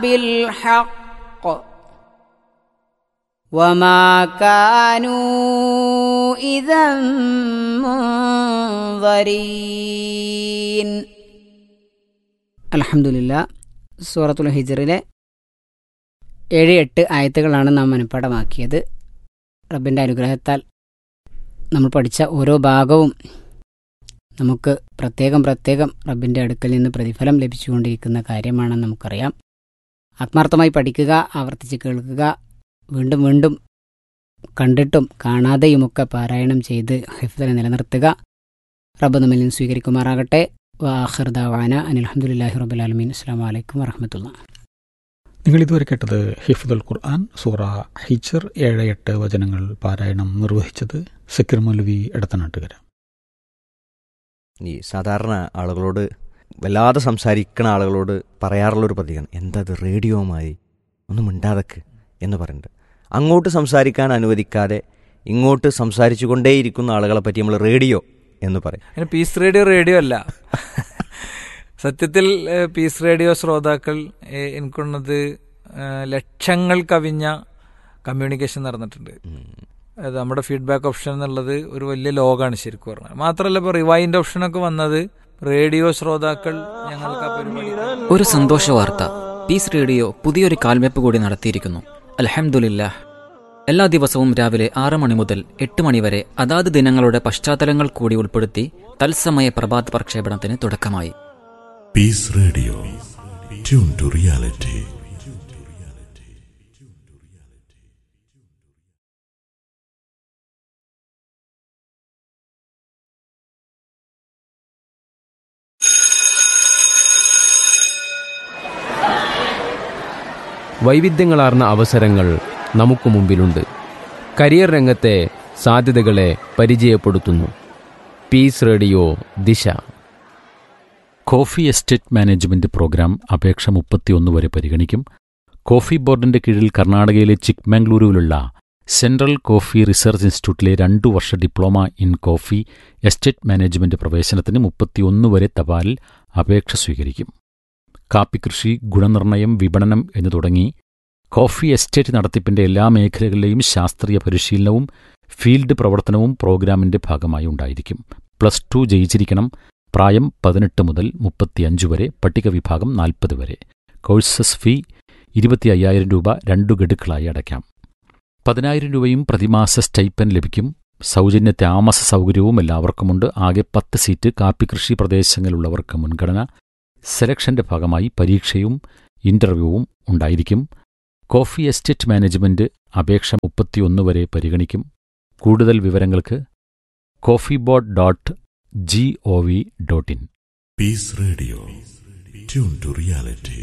بالحق وما كانوا إذا منظرين അലഹമുല്ല സൂറത്തുൽ ഹിജറിലെ ഏഴ് എട്ട് ആയത്തുകളാണ് നാം മനഃപ്പാടമാക്കിയത് റബ്ബിൻ്റെ അനുഗ്രഹത്താൽ നമ്മൾ പഠിച്ച ഓരോ ഭാഗവും നമുക്ക് പ്രത്യേകം പ്രത്യേകം റബ്ബിൻ്റെ അടുക്കൽ നിന്ന് പ്രതിഫലം ലഭിച്ചുകൊണ്ടിരിക്കുന്ന കാര്യമാണെന്ന് നമുക്കറിയാം ആത്മാർത്ഥമായി പഠിക്കുക ആവർത്തിച്ച് കേൾക്കുക വീണ്ടും വീണ്ടും കണ്ടിട്ടും കാണാതെയുമൊക്കെ പാരായണം ചെയ്ത് ഹിഫ്ദനെ നിലനിർത്തുക റബ്ബ് നമ്മിൽ നിന്ന് സ്വീകരിക്കുമാറാകട്ടെ വാഹിർ ദാവാന അനിൽഹമുല്ലാഹി റബ്ബുലാലമീൻ അസ്സാം വലൈക്കും വറഹമത്തുള്ള നിങ്ങൾ ഇതുവരെ കേട്ടത് ഹിഫ്ദുൽ ഖുർആൻ സൂറ ഹിജർ ഏഴ് എട്ട് വചനങ്ങൾ പാരായണം നിർവഹിച്ചത് സക്കിർ മൗലവി എടത്തനാട്ടുകര ഈ സാധാരണ ആളുകളോട് വല്ലാതെ സംസാരിക്കുന്ന ആളുകളോട് പറയാറുള്ളൊരു പ്രതികരണം എന്താ ഇത് റേഡിയോ മാതിരി ഒന്നും മിണ്ടാതക്ക് എന്ന് പറയുന്നുണ്ട് അങ്ങോട്ട് സംസാരിക്കാൻ അനുവദിക്കാതെ ഇങ്ങോട്ട് സംസാരിച്ചു കൊണ്ടേയിരിക്കുന്ന ആളുകളെ പറ്റി നമ്മൾ റേഡിയോ എന്ന് പറയും അതിന് പീസ് റേഡിയോ റേഡിയോ അല്ല സത്യത്തിൽ ഏഹ്, പീസ് റേഡിയോ ശ്രോതാക്കൾ ഏഹ്, എനിക്കുള്ളത് ഏഹ്, ലക്ഷങ്ങൾ കവിഞ്ഞ കമ്മ്യൂണിക്കേഷൻ നടന്നിട്ടുണ്ട് അത് നമ്മുടെ ഫീഡ്ബാക്ക് ഓപ്ഷൻ എന്നുള്ളത് ഒരു വലിയ ലോകമാണ് ശരിക്കും പറഞ്ഞാൽ മാത്രമല്ല ഇപ്പോൾ റിവൈൻഡ് ഓപ്ഷനൊക്കെ വന്നത് റേഡിയോ ശ്രോതാക്കൾ ഞങ്ങൾക്ക് ആ പരിപാടി ഒരു സന്തോഷ വാർത്ത പീസ് റേഡിയോ പുതിയൊരു കാൽവെപ്പ് കൂടി നടത്തിയിരിക്കുന്നു അൽഹംദുലില്ലാഹ് എല്ലാ ദിവസവും രാവിലെ ആറ് മണി മുതൽ എട്ട് മണി വരെ അതാത് ദിനങ്ങളുടെ പശ്ചാത്തലങ്ങൾ കൂടി ഉൾപ്പെടുത്തി തത്സമയ പ്രഭാത പ്രക്ഷേപണത്തിന് തുടക്കമായി Peace Radio. Tune to reality. വൈവിധ്യങ്ങളാർന്ന അവസരങ്ങൾ നമുക്ക് മുമ്പിലുണ്ട് കരിയർ രംഗത്തെ സാധ്യതകളെ പരിചയപ്പെടുത്തുന്നു peace radio Disha coffee estate management program അപേക്ഷ മുപ്പത്തിയൊന്ന് വരെ പരിഗണിക്കും കോഫി ബോർഡിന്റെ കീഴിൽ കർണാടകയിലെ ചിക്മംഗ്ലൂരുവിലുള്ള സെൻട്രൽ കോഫി റിസർച്ച് ഇൻസ്റ്റിറ്റ്യൂട്ടിലെ രണ്ടു വർഷ diploma in coffee estate management പ്രവേശനത്തിന് മുപ്പത്തിയൊന്ന് വരെ തപാലിൽ അപേക്ഷ സ്വീകരിക്കും കാപ്പിക്കൃഷി ഗുണനിർണ്ണയം വിപണനം എന്നു തുടങ്ങി കോഫി എസ്റ്റേറ്റ് നടത്തിപ്പിന്റെ എല്ലാ മേഖലകളിലെയും ശാസ്ത്രീയ പരിശീലനവും ഫീൽഡ് പ്രവർത്തനവും പ്രോഗ്രാമിന്റെ ഭാഗമായി ഉണ്ടായിരിക്കും പ്ലസ് ടു ജയിച്ചിരിക്കണം പ്രായം പതിനെട്ട് മുതൽ മുപ്പത്തിയഞ്ച് വരെ പട്ടിക വിഭാഗം നാൽപ്പത് വരെ കോഴ്സസ് ഫീ ഇരുപത്തി അയ്യായിരം രൂപ രണ്ടു ഗഡുക്കളായി അടയ്ക്കാം പതിനായിരം രൂപയും പ്രതിമാസ സ്റ്റൈപ്പൻ ലഭിക്കും സൗജന്യ താമസ സൗകര്യവും എല്ലാവർക്കുമുണ്ട് ആകെ പത്ത് സീറ്റ് കാപ്പികൃഷി പ്രദേശങ്ങളിലുള്ളവർക്ക് മുൻഗണന സെലക്ഷന്റെ ഭാഗമായി പരീക്ഷയും ഇന്റർവ്യൂവും ഉണ്ടായിരിക്കും കോഫി എസ്റ്റേറ്റ് മാനേജ്മെന്റ് അപേക്ഷ മുപ്പത്തിയൊന്ന് വരെ പരിഗണിക്കും കൂടുതൽ വിവരങ്ങൾക്ക് coffee board dot G O V dot in Peace Radio. Tune to reality.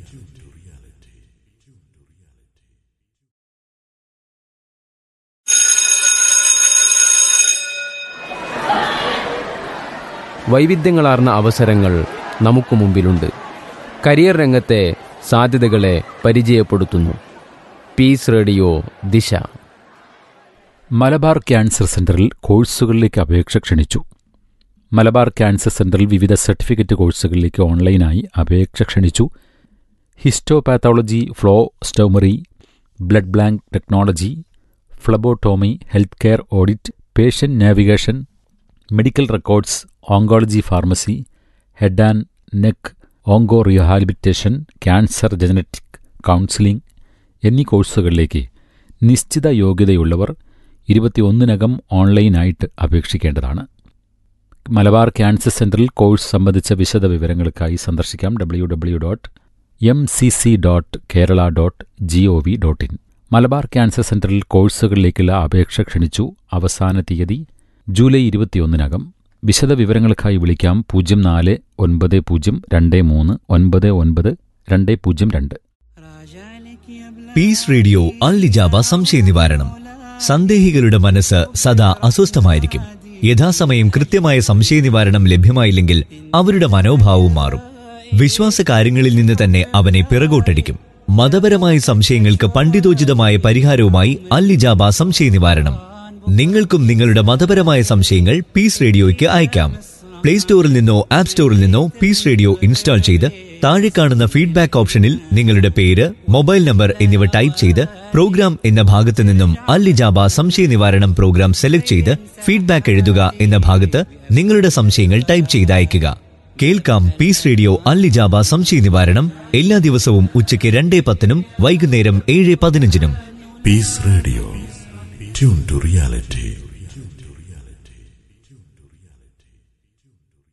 വൈവിധ്യങ്ങളാർന്ന അവസരങ്ങൾ നമുക്ക് മുമ്പിലുണ്ട് കരിയർ രംഗത്തെ സാധ്യതകളെ പരിചയപ്പെടുത്തുന്നു പീസ് റേഡിയോ ദിശ മലബാർ ക്യാൻസർ സെന്ററിൽ കോഴ്സുകളിലേക്ക് അപേക്ഷ ക്ഷണിച്ചു മലബാർ ക്യാൻസർ സെന്ററിൽ വിവിധ സർട്ടിഫിക്കറ്റ് കോഴ്സുകളിലേക്ക് ഓൺലൈനായി അപേക്ഷ ക്ഷണിച്ചു histopathology flow cytometry blood bank technology phlebotomy health care audit patient navigation medical records oncology pharmacy head and neck onco rehabilitation cancer genetic counselling എന്നീ കോഴ്സുകളിലേക്ക് നിശ്ചിത യോഗ്യതയുള്ളവർ ഇരുപത്തിയൊന്നിനകം ഓൺലൈനായിട്ട് അപേക്ഷിക്കേണ്ടതാണ് മലബാർ ക്യാൻസർ സെന്ററിൽ കോഴ്സ് സംബന്ധിച്ച വിശദ വിവരങ്ങൾക്കായി സന്ദർശിക്കാം W W dot M C C dot Kerala dot G O V dot in Malabar cancer സെന്ററിൽ കോഴ്സുകളിലേക്കുള്ള അപേക്ഷ ക്ഷണിച്ചു അവസാന തീയതി ജൂലൈ ഇരുപത്തിയൊന്നിനകം വിശദ വിവരങ്ങൾക്കായി വിളിക്കാം പൂജ്യം നാല് ഒൻപത് പൂജ്യം രണ്ട് മൂന്ന് ഒൻപത് ഒൻപത് രണ്ട് പൂജ്യം രണ്ട് പീസ് റേഡിയോ അൽ ഇജാബ സംശയ നിവാരണം സന്ദേഹികളുടെ മനസ്സ് സദാ അസ്വസ്ഥമായിരിക്കും യഥാസമയം കൃത്യമായ സംശയ നിവാരണം ലഭ്യമായില്ലെങ്കിൽ അവരുടെ മനോഭാവവും മാറും വിശ്വാസ കാര്യങ്ങളിൽ നിന്ന് തന്നെ അവനെ പിറകോട്ടടിക്കും മതപരമായ സംശയങ്ങൾക്ക് പണ്ഡിതോചിതമായ പരിഹാരവുമായി അൽ ഇജാബ സംശയ നിവാരണം നിങ്ങൾക്കും നിങ്ങളുടെ മതപരമായ സംശയങ്ങൾ പീസ് റേഡിയോയ്ക്ക് അയക്കാം പ്ലേ സ്റ്റോറിൽ നിന്നോ ആപ്പ് സ്റ്റോറിൽ നിന്നോ പീസ് റേഡിയോ ഇൻസ്റ്റാൾ ചെയ്ത് താഴെ കാണുന്ന ഫീഡ്ബാക്ക് ഓപ്ഷനിൽ നിങ്ങളുടെ പേര് മൊബൈൽ നമ്പർ എന്നിവ ടൈപ്പ് ചെയ്ത് പ്രോഗ്രാം എന്ന ഭാഗത്ത് നിന്നും അൽ ഇജാബ സംശയ നിവാരണം പ്രോഗ്രാം സെലക്ട് ചെയ്ത് ഫീഡ്ബാക്ക് എഴുതുക എന്ന ഭാഗത്ത് നിങ്ങളുടെ സംശയങ്ങൾ ടൈപ്പ് ചെയ്ത് അയയ്ക്കുക കേൾക്കാം പീസ് റേഡിയോ അൽ ഇജാബ സംശയ നിവാരണം എല്ലാ ദിവസവും ഉച്ചയ്ക്ക് രണ്ടേ പത്തിനും വൈകുന്നേരം ഏഴ് പതിനഞ്ചിനും Peace Radio. Tune to reality.